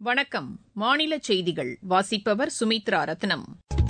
வணக்கம் மாநில செய்திகள் வாசிப்பவர் சுமித்ரா ரத்னம்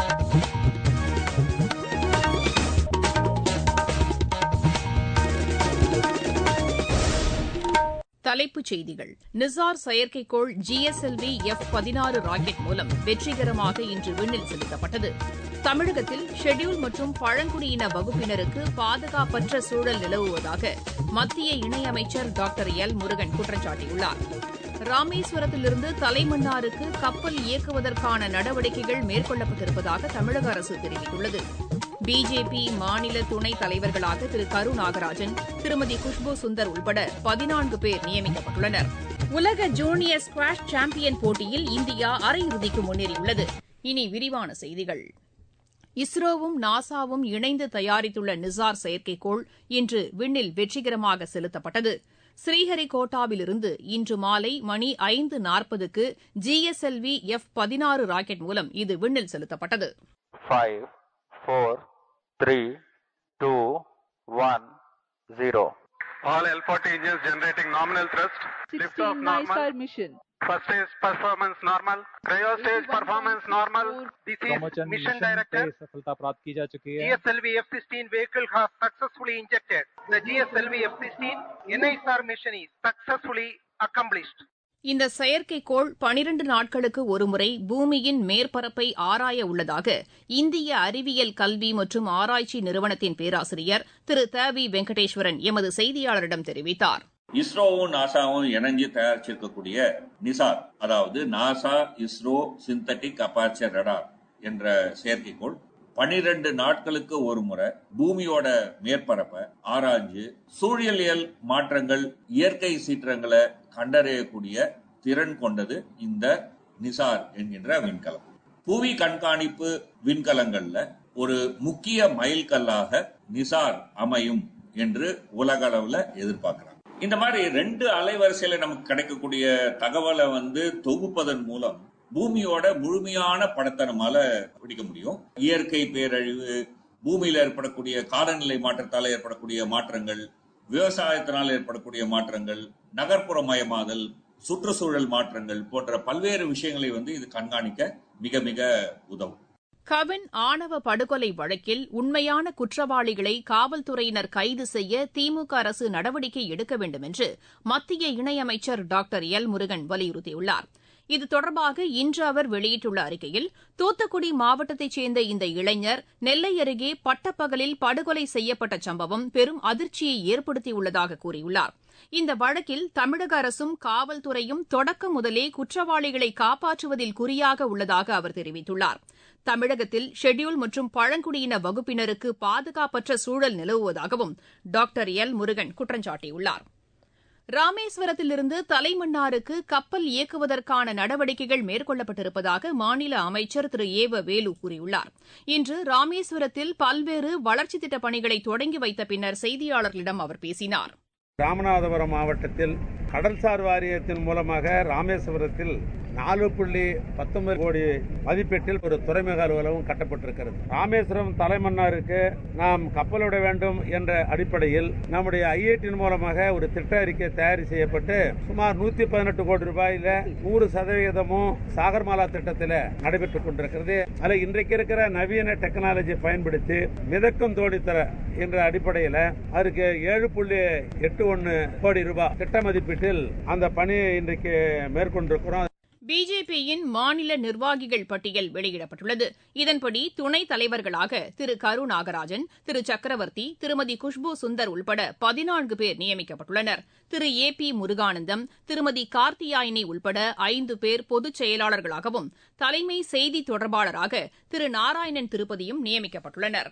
தலைப்புச் செய்திகள் நிசார் செயற்கைக்கோள் ஜிஎஸ்எல்வி எஃப் பதினாறு ராக்கெட் மூலம் வெற்றிகரமாக இன்று விண்ணில் செலுத்தப்பட்டது தமிழகத்தில் ஷெட்யூல் மற்றும் பழங்குடியின வகுப்பினருக்கு பாதுகாப்பற்ற சூழல் நிலவுவதாக மத்திய இணையமைச்சர் டாக்டர் எல் முருகன் குற்றம் சாட்டியுள்ளார் ராமேஸ்வரத்திலிருந்து தலைமன்னாருக்கு கப்பல் இயக்குவதற்கான நடவடிக்கைகள் மேற்கொள்ளப்பட்டிருப்பதாக தமிழக அரசு தெரிவித்துள்ளது பிஜேபி மாநில துணைத் தலைவர்களாக திரு கரு நாகராஜன் திருமதி குஷ்பு சுந்தர் உள்பட பதினான்கு பேர் நியமிக்கப்பட்டுள்ளனர் உலக ஜூனியர் ஸ்குவாஷ் சாம்பியன் போட்டியில் இந்தியா அரையிறுதிக்கு முன்னேறியுள்ளது இனி விரிவான செய்திகள் இஸ்ரோவும் நாசாவும் இணைந்து தயாரித்துள்ள நிசார் செயற்கைக்கோள் இன்று விண்ணில் வெற்றிகரமாக செலுத்தப்பட்டது ஸ்ரீஹரிகோட்டாவிலிருந்து இன்று மாலை மணி ஐந்து நாற்பதுக்கு ஜிஎஸ்எல்வி எஃப் பதினாறு ராக்கெட் மூலம் இது விண்ணில் செலுத்தப்பட்டது five, four, three, two, one, zero. All L40 engines generating nominal thrust. Liftoff 16 normal. NISAR mission. First stage performance normal. Cryo stage performance normal. This is Brahmachan mission पे director. सफलता प्राप्त की जा चुकी है GSLV F-16 vehicle has successfully injected. The GSLV F-16 NISR mission is successfully accomplished. இந்த செயற்கைக்கோள் பனிரண்டு நாட்களுக்கு ஒருமுறை பூமியின் மேற்பரப்பை ஆராய உள்ளதாக இந்திய அறிவியல் கல்வி மற்றும் ஆராய்ச்சி நிறுவனத்தின் பேராசிரியர் திரு த வி வெங்கடேஸ்வரன் எமது செய்தியாளரிடம் தெரிவித்தார் இஸ்ரோவும் நாசாவும் இணைஞ்சு தயாரிச்சிருக்கக்கூடிய நிசார் அதாவது NASA ISRO synthetic aperture radar என்ற செயற்கைக்கோள் பனிரெண்டு நாட்களுக்கு ஒரு முறை பூமியோட மேற்பரப்பை ஆராய்ஞ்சு சூழலியல் மாற்றங்கள் இயற்கை சீற்றங்களை கண்டறியக்கூடிய திறன் கொண்டது இந்த நிசார் என்கின்ற விண்கலம் புவி கண்காணிப்பு விண்கலங்கள்ல ஒரு முக்கிய மைல்கல்லாக நிசார் அமையும் என்று உலக அளவுல எதிர்பார்க்கிறாங்க இந்த மாதிரி ரெண்டு அலைவரிசையில நமக்கு கிடைக்கக்கூடிய தகவலை வந்து தொகுப்பதன் மூலம் பூமியோட முழுமையான படத்தை நம்மால பிடிக்க முடியும் இயற்கை பேரழிவு பூமியில ஏற்படக்கூடிய காலநிலை மாற்றத்தால் ஏற்படக்கூடிய மாற்றங்கள் விவசாயத்தினால் ஏற்படக்கூடிய மாற்றங்கள் நகர்ப்புறமயமாதல் சுற்றுச்சூழல் மாற்றங்கள் போன்ற பல்வேறு விஷயங்களை வந்து இது கண்காணிக்க மிக மிக உதவும் கவின் ஆணவ படுகொலை வழக்கில் உண்மையான குற்றவாளிகளை காவல்துறையினர் கைது செய்ய திமுக அரசு நடவடிக்கை எடுக்க வேண்டும் என்று மத்திய இணையமைச்சர் டாக்டர் எல் முருகன் வலியுறுத்தியுள்ளார் இது தொடர்பாக இன்று அவர் வெளியிட்டுள்ள அறிக்கையில் தூத்துக்குடி மாவட்டத்தைச் சேர்ந்த இந்த இளைஞர் நெல்லை அருகே பட்டப்பகலில் படுகொலை செய்யப்பட்ட சம்பவம் பெரும் அதிர்ச்சியை ஏற்படுத்தியுள்ளதாக கூறியுள்ளார் இந்த வழக்கில் தமிழக அரசும் காவல்துறையும் தொடக்கம் முதலே குற்றவாளிகளை காப்பாற்றுவதில் குறியாக உள்ளதாக அவர் தெரிவித்துள்ளார் தமிழகத்தில் ஷெட்யூல் மற்றும் பழங்குடியின வகுப்பினருக்கு பாதுகாப்பற்ற சூழல் நிலவுவதாகவும் டாக்டர் எல் முருகன் குற்றம் சாட்டியுள்ளார் ராமேஸ்வரத்திலிருந்து தலைமன்னாருக்கு கப்பல் இயக்குவதற்கான நடவடிக்கைகள் மேற்கொள்ளப்பட்டிருப்பதாக மாநில அமைச்சர் திரு ஏவ வேலு கூறியுள்ளார் இன்று ராமேஸ்வரத்தில் பல்வேறு வளர்ச்சித் திட்டப் பணிகளை தொடங்கி வைத்த பின்னர் செய்தியாளர்களிடம் அவர் பேசினார் ராமநாதபுரம் மாவட்டத்தில் கடல்சார் வாரியத்தின் மூலமாக ராமேஸ்வரத்தில் நாலு புள்ளி பத்தொன்பது கோடி மதிப்பீட்டில் ஒரு துறைமுக அலுவலகம் கட்டப்பட்டிருக்கிறது ராமேஸ்வரம் தலைமன்னாருக்கு நாம் கப்பல் விட வேண்டும் என்ற அடிப்படையில் நம்முடைய ஐஐடியின் மூலமாக ஒரு திட்ட அறிக்கை தயார் செய்யப்பட்டு சுமார் நூத்தி பதினெட்டு கோடி ரூபாயில நூறு சதவீதமும் சாகர்மாலா திட்டத்தில் நடைபெற்றுக் கொண்டிருக்கிறது அதில் இன்றைக்கு இருக்கிற நவீன டெக்னாலஜி பயன்படுத்தி மிதக்கும் தோணித்தர என்ற அடிப்படையில் அதற்கு ஏழு புள்ளி எட்டு ஒன்று கோடி ரூபாய் திட்ட மதிப்பீட்டில் அந்த பணியை இன்றைக்கு மேற்கொண்டிருக்கிறோம் பிஜேபியின் மாநில நிர்வாகிகள் பட்டியல் வெளியிடப்பட்டுள்ளது இதன்படி துணைத் தலைவர்களாக திரு கரு நாகராஜன் திரு சக்கரவர்த்தி திருமதி குஷ்பு சுந்தர் உள்பட பதினான்கு பேர் நியமிக்கப்பட்டுள்ளனர் திரு ஏ பி முருகானந்தம் திருமதி கார்த்தியாயினி உள்பட ஐந்து பேர் பொதுச் செயலாளர்களாகவும் தலைமை செய்தி தொடர்பாளராக திரு நாராயணன் திருப்பதியும் நியமிக்கப்பட்டுள்ளனா்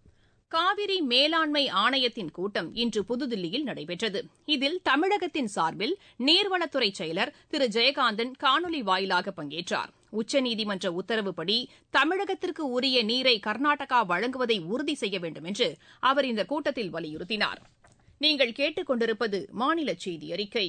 காவிரி மேலாண்மை ஆணையத்தின் கூட்டம் இன்று புதுதில்லியில் நடைபெற்றது இதில் தமிழகத்தின் சார்பில் நீர்வளத்துறை செயலர் திரு ஜெயகாந்தன் காணொலி வாயிலாக பங்கேற்றார் உச்சநீதிமன்ற உத்தரவுப்படி தமிழகத்திற்கு உரிய நீரை கர்நாடகா வழங்குவதை உறுதி செய்ய வேண்டும் என்று அவர் இந்த கூட்டத்தில் வலியுறுத்தினார் நீங்கள் கேட்டுக் கொண்டிருப்பது மாநில செய்தி அறிக்கை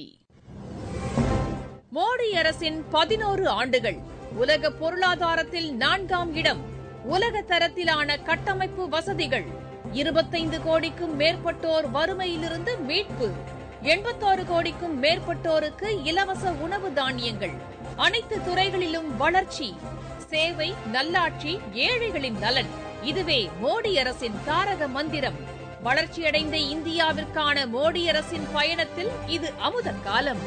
மோடி அரசின் பதினோரு ஆண்டுகள் உலக பொருளாதாரத்தில் நான்காம் இடம் உலக தரத்திலான கட்டமைப்பு வசதிகள் இருபத்தைந்து கோடிக்கும் மேற்பட்டோர் வறுமையிலிருந்து மீட்பு எண்பத்தாறு கோடிக்கும் மேற்பட்டோருக்கு இலவச உணவு தானியங்கள் அனைத்து துறைகளிலும் வளர்ச்சி சேவை நல்லாட்சி ஏழைகளின் நலன் இதுவே மோடி அரசின் தாரக மந்திரம் வளர்ச்சியடைந்த இந்தியாவிற்கான மோடி அரசின் பயணத்தில் இது அமுத காலம்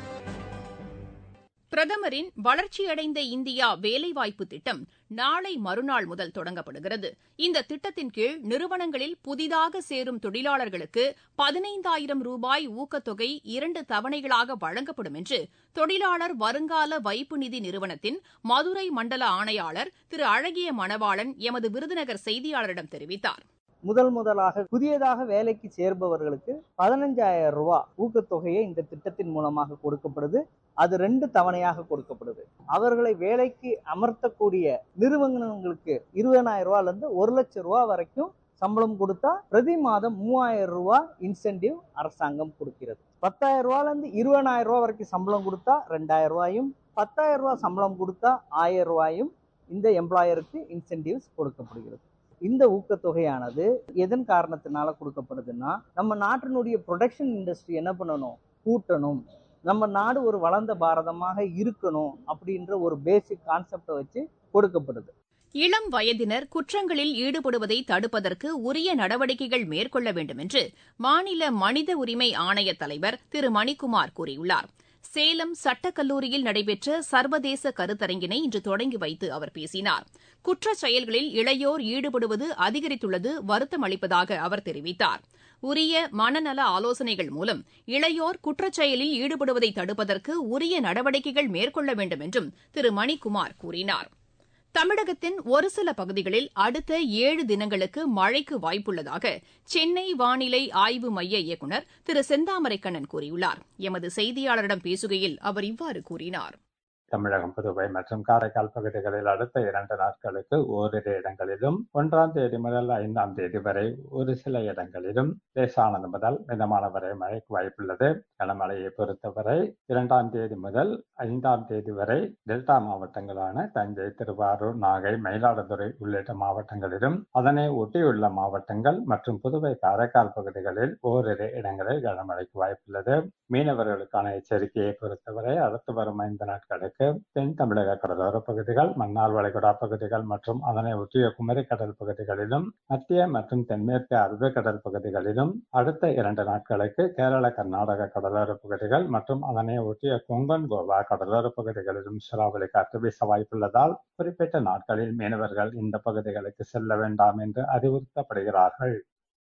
பிரதமரின் வளர்ச்சியடைந்த இந்தியா வேலைவாய்ப்பு திட்டம் நாளை மறுநாள் முதல் தொடங்கப்படுகிறது இந்த திட்டத்தின் கீழ் நிறுவனங்களில் புதிதாக சேரும் தொழிலாளர்களுக்கு பதினைந்தாயிரம் ரூபாய் ஊக்கத்தொகை இரண்டு தவணைகளாக வழங்கப்படும் என்று தொழிலாளர் வருங்கால வைப்பு நிதி நிறுவனத்தின் மதுரை மண்டல ஆணையாளர் திரு அழகிய மணவாளன் எமது விருதுநகர் செய்தியாளரிடம் தெரிவித்தார் முதல் முதலாக புதியதாக வேலைக்கு சேர்பவர்களுக்கு பதினஞ்சாயிரம் ரூபாய் ஊக்கத்தொகையை இந்த திட்டத்தின் மூலமாக கொடுக்கப்படுது அது ரெண்டு தவணையாக கொடுக்கப்படுது அவர்களை வேலைக்கு அமர்த்தக்கூடிய நிறுவனங்களுக்கு இருபதாயிரம் ரூபாயில இருந்து ஒரு லட்சம் ரூபாய் வரைக்கும் சம்பளம் கொடுத்தா பிரதி மாதம் மூவாயிரம் ரூபாய் இன்சென்டிவ் அரசாங்கம் கொடுக்கிறது பத்தாயிரம் ரூபாயில இருந்து இருபதாயிரம் ரூபாய் வரைக்கும் சம்பளம் கொடுத்தா ரெண்டாயிரம் ரூபாயும் பத்தாயிரம் ரூபாய் சம்பளம் கொடுத்தா ஆயிரம் ரூபாயும் இந்த எம்ப்ளாயருக்கு இன்சென்டிவ்ஸ் கொடுக்கப்படுகிறது இந்த ஊக்கத்தொகையானது எதன் காரணத்தினால கொடுக்கப்படுதுன்னா நம்ம நாட்டினுடைய ப்ரொடக்ஷன் இண்டஸ்ட்ரி என்ன பண்ணணும் கூட்டணும் நம்ம நாடு ஒரு வளர்ந்த பாரதமாக இருக்கணும் அப்படின்ற ஒரு பேசிக் கான்செப்டை வச்சு கொடுக்கப்படுது இளம் வயதினர் குற்றங்களில் ஈடுபடுவதை தடுப்பதற்கு உரிய நடவடிக்கைகள் மேற்கொள்ள வேண்டும் என்று மாநில மனித உரிமை ஆணைய தலைவர் திரு மணிக்குமார் கூறியுள்ளார் சேலம் சட்டக்கல்லூரியில் நடைபெற்ற சர்வதேச கருத்தரங்கினை இன்று தொடங்கி வைத்து அவர் பேசினார் குற்றச் செயல்களில் இளையோர் ஈடுபடுவது அதிகரித்துள்ளது வருத்தம் அளிப்பதாக அவர் தெரிவித்தார் உரிய மனநல ஆலோசனைகள் மூலம் இளையோர் குற்றச்செயலில் ஈடுபடுவதை தடுப்பதற்கு உரிய நடவடிக்கைகள் மேற்கொள்ள வேண்டும் என்றும் திரு மணிக்குமார் கூறினார் தமிழகத்தின் ஒரு சில பகுதிகளில் அடுத்த ஏழு தினங்களுக்கு மழைக்கு வாய்ப்புள்ளதாக சென்னை வானிலை ஆய்வு மைய இயக்குநர் திரு செந்தாமரைக்கண்ணன் கூறியுள்ளார் எமது செய்தியாளரிடம் பேசுகையில் அவர் இவ்வாறு கூறினார் தமிழகம் புதுவை மற்றும் காரைக்கால் பகுதிகளில் அடுத்த இரண்டு நாட்களுக்கு ஓரிரு இடங்களிலும் ஒன்றாம் தேதி முதல் ஐந்தாம் தேதி வரை ஒரு சில இடங்களிலும் லேசானது முதல் மிதமான வரை மழைக்கு வாய்ப்புள்ளது கனமழையை பொறுத்தவரை இரண்டாம் தேதி முதல் ஐந்தாம் தேதி வரை டெல்டா மாவட்டங்களான தஞ்சை திருவாரூர் நாகை மயிலாடுதுறை உள்ளிட்ட மாவட்டங்களிலும் அதனை ஒட்டியுள்ள மாவட்டங்கள் மற்றும் புதுவை காரைக்கால் பகுதிகளில் ஓரிரு இடங்களில் கனமழைக்கு வாய்ப்புள்ளது மீனவர்களுக்கான எச்சரிக்கையை பொறுத்தவரை அடுத்து வரும் ஐந்து நாட்களுக்கு தென் தமிழக கடலோர பகுதிகள் மன்னார் வளைகுடா பகுதிகள் மற்றும் அதனை ஒட்டிய குமரி கடல் பகுதிகளிலும் மத்திய மற்றும் தென்மேற்கு அரபிக்கடல் பகுதிகளிலும் அடுத்த இரண்டு நாட்களுக்கு கேரள கர்நாடக கடலோர பகுதிகள் மற்றும் அதனை ஒட்டிய கொங்கன் கோவா கடலோர பகுதிகளிலும் சூறாவளி காற்று வீச வாய்ப்புள்ளதால் குறிப்பிட்ட நாட்களில் மீனவர்கள் இந்த பகுதிகளுக்கு செல்ல வேண்டாம் என்று அறிவுறுத்தப்படுகிறார்கள்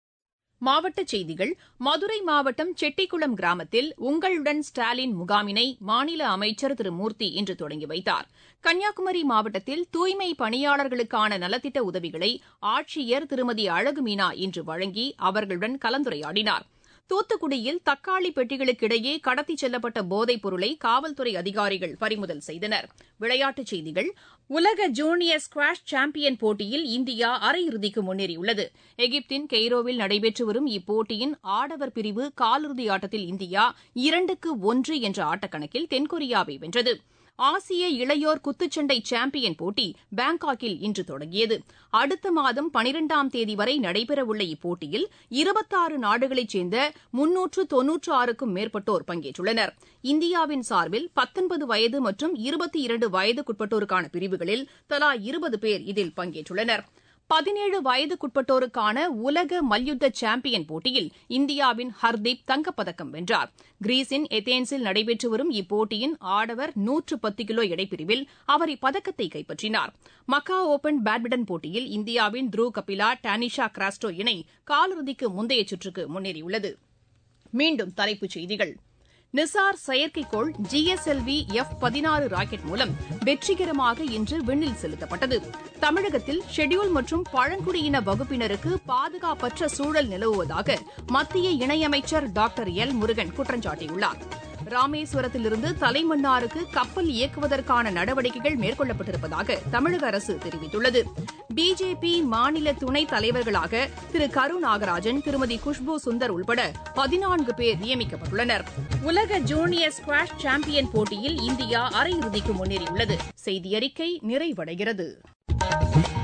மாவட்டச் செய்திகள் மதுரை மாவட்டம் செட்டிக்குளம் கிராமத்தில் உங்களுடன் ஸ்டாலின் முகாமினை மாநில அமைச்சர் திரு மூர்த்தி இன்று தொடங்கி வைத்தார் கன்னியாகுமரி மாவட்டத்தில் தூய்மை பணியாளர்களுக்கான நலத்திட்ட உதவிகளை ஆட்சியர் திருமதி அழகு மீனா இன்று வழங்கி அவர்களுடன் கலந்துரையாடினார் தூத்துக்குடியில் தக்காளி பெட்டிகளுக்கிடையே கடத்திச் செல்லப்பட்ட போதைப் பொருளை காவல்துறை அதிகாரிகள் பறிமுதல் செய்தனர் விளையாட்டுச் செய்திகள் உலக ஜூனியர் ஸ்குவாஷ் சாம்பியன் போட்டியில் இந்தியா அரையிறுதிக்கு முன்னேறியுள்ளது எகிப்தின் கெய்ரோவில் நடைபெற்று வரும் இப்போட்டியின் ஆடவர் பிரிவு காலிறுதி ஆட்டத்தில் இந்தியா இரண்டுக்கு ஒன்று என்ற ஆட்டக்கணக்கில் தென்கொரியாவை வென்றது ஆசிய இளையோர் குத்துச்சண்டை சாம்பியன் போட்டி பாங்காக்கில் இன்று தொடங்கியது அடுத்த மாதம் பனிரெண்டாம் தேதி வரை நடைபெறவுள்ள இப்போட்டியில் இருபத்தாறு நாடுகளைச் சேர்ந்த முன்னூற்று தொன்னூற்று ஆறுக்கும் மேற்பட்டோர் பங்கேற்றுள்ளனர் இந்தியாவின் சார்பில் பத்தொன்பது வயது மற்றும் இருபத்தி இரண்டு வயதுக்குட்பட்டோருக்கான பிரிவுகளில் தலா இருபது பேர் இதில் பங்கேற்றுள்ளனர் பதினேழு வயதுக்குட்பட்டோருக்கான உலக மல்யுத்த சாம்பியன் போட்டியில் இந்தியாவின் ஹர்தீப் தங்கப்பதக்கம் வென்றார் கிரீஸின் எத்தேன்ஸில் நடைபெற்று வரும் இப்போட்டியின் ஆடவர் நூற்று பத்து கிலோ எடைப்பிரிவில் அவர் இப்பதக்கத்தை கைப்பற்றினார் மக்கா ஓபன் பேட்மிண்டன் போட்டியில் இந்தியாவின் த்ரூ கபிலா டானிஷா கிராஸ்டோ இணை காலிறுதிக்கு முந்தைய சுற்றுக்கு முன்னேறியுள்ளது மீண்டும் தலைப்புச் செய்திகள் நிசார் செயற்கைக்கோள் ஜிஎஸ்எல்வி எஃப் பதினாறு ராக்கெட் மூலம் வெற்றிகரமாக இன்று விண்ணில் செலுத்தப்பட்டது தமிழகத்தில் ஷெட்யூல் மற்றும் பழங்குடியின வகுப்பினருக்கு பாதுகாப்பற்ற சூழல் நிலவுவதாக மத்திய இணையமைச்சர் டாக்டர் எல் முருகன் குற்றம் சாட்டியுள்ளார் ராமேஸ்வரத்திலிருந்து தலைமன்னாருக்கு கப்பல் இயக்குவதற்கான நடவடிக்கைகள் மேற்கொள்ளப்பட்டிருப்பதாக தமிழக அரசு தெரிவித்துள்ளது பிஜேபி மாநில துணைத் தலைவர்களாக திரு கரு நாகராஜன் திருமதி குஷ்பு சுந்தர் உள்பட பதினான்கு பேர் நியமிக்கப்பட்டுள்ளனர் உலக ஜூனியர் ஸ்குவாஷ் சாம்பியன் போட்டியில் இந்தியா அரையிறுதிக்கு முன்னேறியுள்ளது செய்தியறிக்கை நிறைவடைகிறது